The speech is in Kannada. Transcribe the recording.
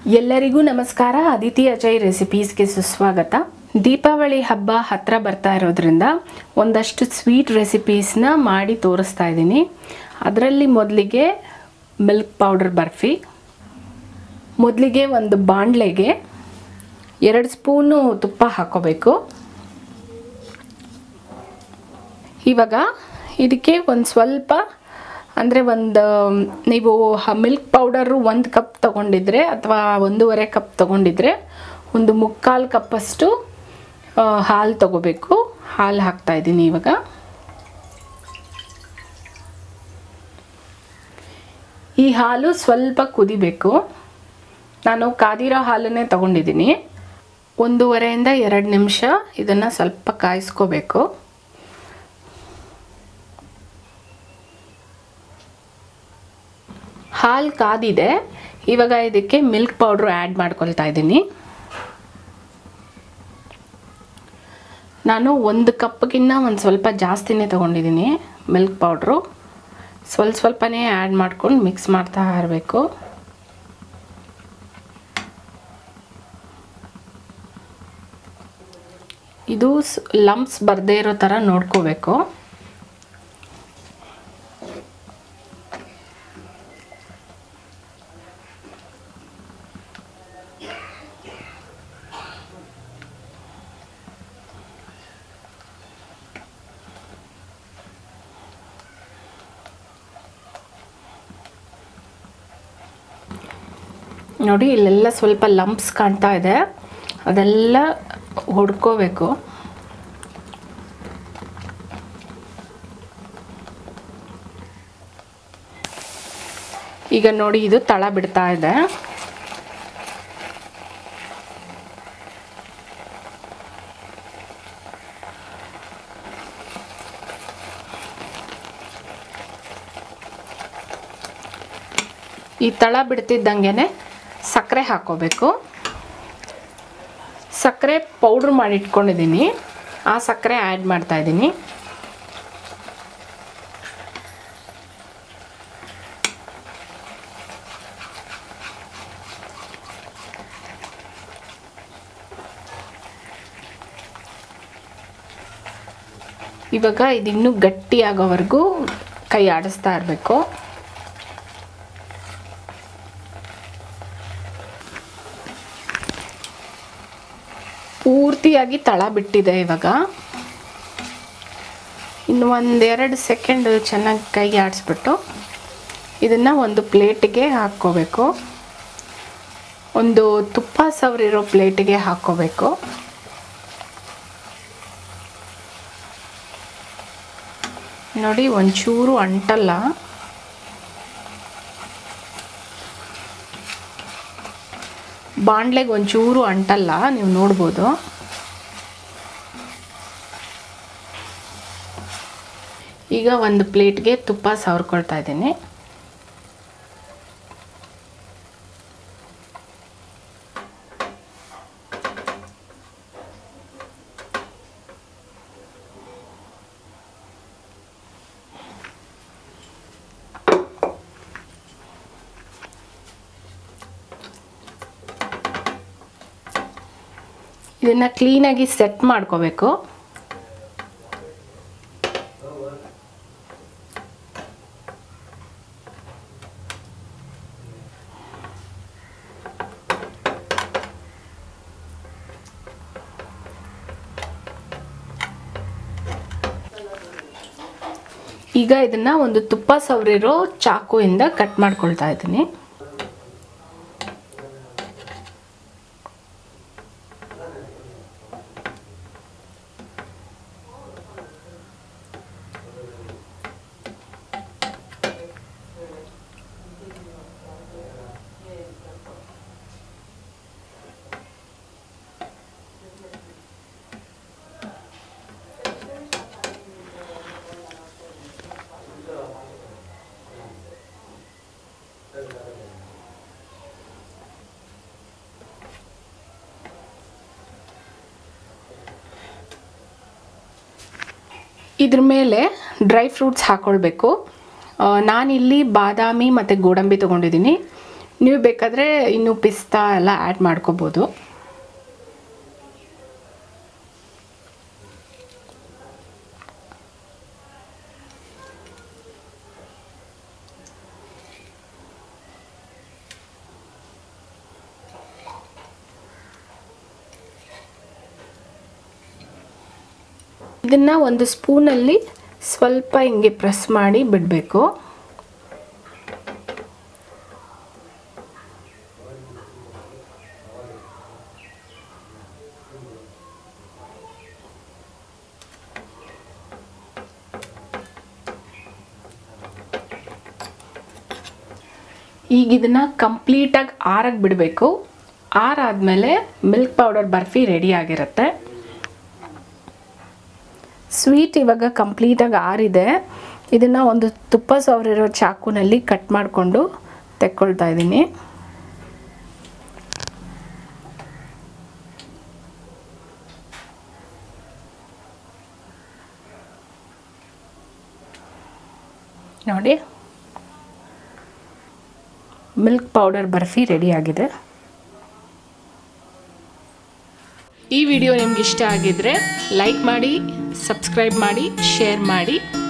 ಎಲ್ಲರಿಗೂ ನಮಸ್ಕಾರ ಅದಿತಿ ಅಜಯ್ ರೆಸಿಪೀಸ್ಗೆ ಸುಸ್ವಾಗತ ದೀಪಾವಳಿ ಹಬ್ಬ ಹತ್ರ ಬರ್ತಾ ಇರೋದ್ರಿಂದ ಒಂದಷ್ಟು ಸ್ವೀಟ್ ರೆಸಿಪೀಸ್ನ ಮಾಡಿ ತೋರಿಸ್ತಾ ಇದ್ದೀನಿ ಅದರಲ್ಲಿ ಮೊದಲಿಗೆ ಮಿಲ್ಕ್ ಪೌಡರ್ ಬರ್ಫಿ ಮೊದಲಿಗೆ ಒಂದು ಬಾಣಲೆಗೆ ಎರಡು ಸ್ಪೂನು ತುಪ್ಪ ಹಾಕೋಬೇಕು ಇವಾಗ ಇದಕ್ಕೆ ಒಂದು ಸ್ವಲ್ಪ ಅಂದರೆ ಒಂದು ನೀವು ಮಿಲ್ಕ್ ಪೌಡರು ಒಂದು ಕಪ್ ತೊಗೊಂಡಿದ್ರೆ ಅಥವಾ ಒಂದೂವರೆ ಕಪ್ ತೊಗೊಂಡಿದ್ರೆ ಒಂದು ಮುಕ್ಕಾಲು ಕಪ್ಪಷ್ಟು ಹಾಲು ತೊಗೋಬೇಕು ಹಾಲು ಹಾಕ್ತಾಯಿದ್ದೀನಿ ಇವಾಗ ಈ ಹಾಲು ಸ್ವಲ್ಪ ಕುದಿಬೇಕು ನಾನು ಕಾದಿರೋ ಹಾಲನ್ನೇ ತೊಗೊಂಡಿದ್ದೀನಿ ಒಂದೂವರೆಯಿಂದ ಎರಡು ನಿಮಿಷ ಇದನ್ನು ಸ್ವಲ್ಪ ಕಾಯಿಸ್ಕೋಬೇಕು ಹಾಲು ಕಾದಿದೆ ಇವಾಗ ಇದಕ್ಕೆ ಮಿಲ್ಕ್ ಪೌಡ್ರು ಆ್ಯಡ್ ಮಾಡ್ಕೊಳ್ತಾ ಇದ್ದೀನಿ ನಾನು ಒಂದು ಕಪ್ಗಿನ್ನ ಒಂದು ಸ್ವಲ್ಪ ಜಾಸ್ತಿನೇ ತೊಗೊಂಡಿದ್ದೀನಿ ಮಿಲ್ಕ್ ಪೌಡ್ರು ಸ್ವಲ್ಪ ಸ್ವಲ್ಪನೇ ಆ್ಯಡ್ ಮಾಡ್ಕೊಂಡು ಮಿಕ್ಸ್ ಮಾಡ್ತಾ ಇರಬೇಕು ಇದು ಲಂಪ್ಸ್ ಬರದೇ ಇರೋ ಥರ ನೋಡ್ಕೋಬೇಕು ನೋಡಿ ಇಲ್ಲೆಲ್ಲ ಸ್ವಲ್ಪ ಲಂಪ್ಸ್ ಕಾಣ್ತಾ ಇದೆ ಅದೆಲ್ಲ ಹೊಡ್ಕೋಬೇಕು ಈಗ ನೋಡಿ ಇದು ತಳ ಬಿಡ್ತಾ ಇದೆ ಈ ತಳ ಬಿಡ್ತಿದ್ದಂಗೆ ಸಕ್ಕರೆ ಹಾಕೋಬೇಕು ಸಕ್ಕರೆ ಪೌಡ್ರ್ ಮಾಡಿ ಇಟ್ಕೊಂಡಿದ್ದೀನಿ ಆ ಸಕ್ಕರೆ ಆ್ಯಡ್ ಮಾಡ್ತಾ ಇದ್ದೀನಿ ಇವಾಗ ಇದಿನ್ನೂ ಗಟ್ಟಿ ಆಗೋವರೆಗೂ ಕೈ ಆಡಿಸ್ತಾ ಇರಬೇಕು ಪೂರ್ತಿಯಾಗಿ ತಳ ಬಿಟ್ಟಿದೆ ಇವಾಗ ಇನ್ನು ಒಂದೆರಡು ಸೆಕೆಂಡ್ ಚೆನ್ನಾಗಿ ಕೈ ಆಡಿಸ್ಬಿಟ್ಟು ಇದನ್ನು ಒಂದು ಪ್ಲೇಟಿಗೆ ಹಾಕ್ಕೋಬೇಕು ಒಂದು ತುಪ್ಪ ಸವರಿರೋ ಪ್ಲೇಟಿಗೆ ಹಾಕ್ಕೋಬೇಕು ನೋಡಿ ಒಂಚೂರು ಅಂಟಲ್ಲ ಬಾಣಲೆಗೆ ಒಂಚೂರು ಅಂಟಲ್ಲ ನೀವು ನೋಡ್ಬೋದು ಈಗ ಒಂದು ಪ್ಲೇಟ್ಗೆ ತುಪ್ಪ ಸವರ್ಕೊಳ್ತಾ ಇದ್ದೀನಿ ಇದನ್ನು ಕ್ಲೀನಾಗಿ ಸೆಟ್ ಮಾಡ್ಕೋಬೇಕು ಈಗ ಇದನ್ನು ಒಂದು ತುಪ್ಪ ಸವರಿರೋ ಚಾಕುಯಿಂದ ಕಟ್ ಮಾಡ್ಕೊಳ್ತಾ ಇದ್ದೀನಿ ಇದ್ರ ಮೇಲೆ ಡ್ರೈ ಫ್ರೂಟ್ಸ್ ಹಾಕ್ಕೊಳ್ಬೇಕು ಆ, ನಾನಿಲ್ಲಿ ಬಾದಾಮಿ ಮತ್ತು ಗೋಡಂಬಿ ತೊಗೊಂಡಿದ್ದೀನಿ ನೀವು ಬೇಕಾದರೆ ಇನ್ನೂ ಪಿಸ್ತಾ ಎಲ್ಲ ಆ್ಯಡ್ ಮಾಡ್ಕೋಬೋದು ಇದನ್ನು ಒಂದು ಸ್ಪೂನಲ್ಲಿ ಸ್ವಲ್ಪ ಹಿಂಗೆ ಪ್ರೆಸ್ ಮಾಡಿ ಬಿಡಬೇಕು ಈಗ ಇದನ್ನು ಕಂಪ್ಲೀಟಾಗಿ ಆರಕ್ಕೆ ಬಿಡಬೇಕು ಆರಾದಮೇಲೆ ಮಿಲ್ಕ್ ಪೌಡರ್ ಬರ್ಫಿ ರೆಡಿ ಆಗಿರುತ್ತೆ ಸ್ವೀಟ್ ಇವಾಗ ಕಂಪ್ಲೀಟಾಗಿ ಆರಿದೆ ಇದನ್ನು ಒಂದು ತುಪ್ಪ ಸವರಿರೋ ಚಾಕುನಲ್ಲಿ ಕಟ್ ಮಾಡಿಕೊಂಡು ತೆಕ್ಕೊಳ್ತಾ ಇದ್ದೀನಿ ನೋಡಿ ಮಿಲ್ಕ್ ಪೌಡರ್ ಬರ್ಫಿ ರೆಡಿ ಆಗಿದೆ ಈ ವಿಡಿಯೋ ನಿಮ್ಗೆ ಇಷ್ಟ ಆಗಿದ್ರೆ ಲೈಕ್ ಮಾಡಿ ಸಬ್ಸ್ಕ್ರೈಬ್ ಮಾಡಿ ಶೇರ್ ಮಾಡಿ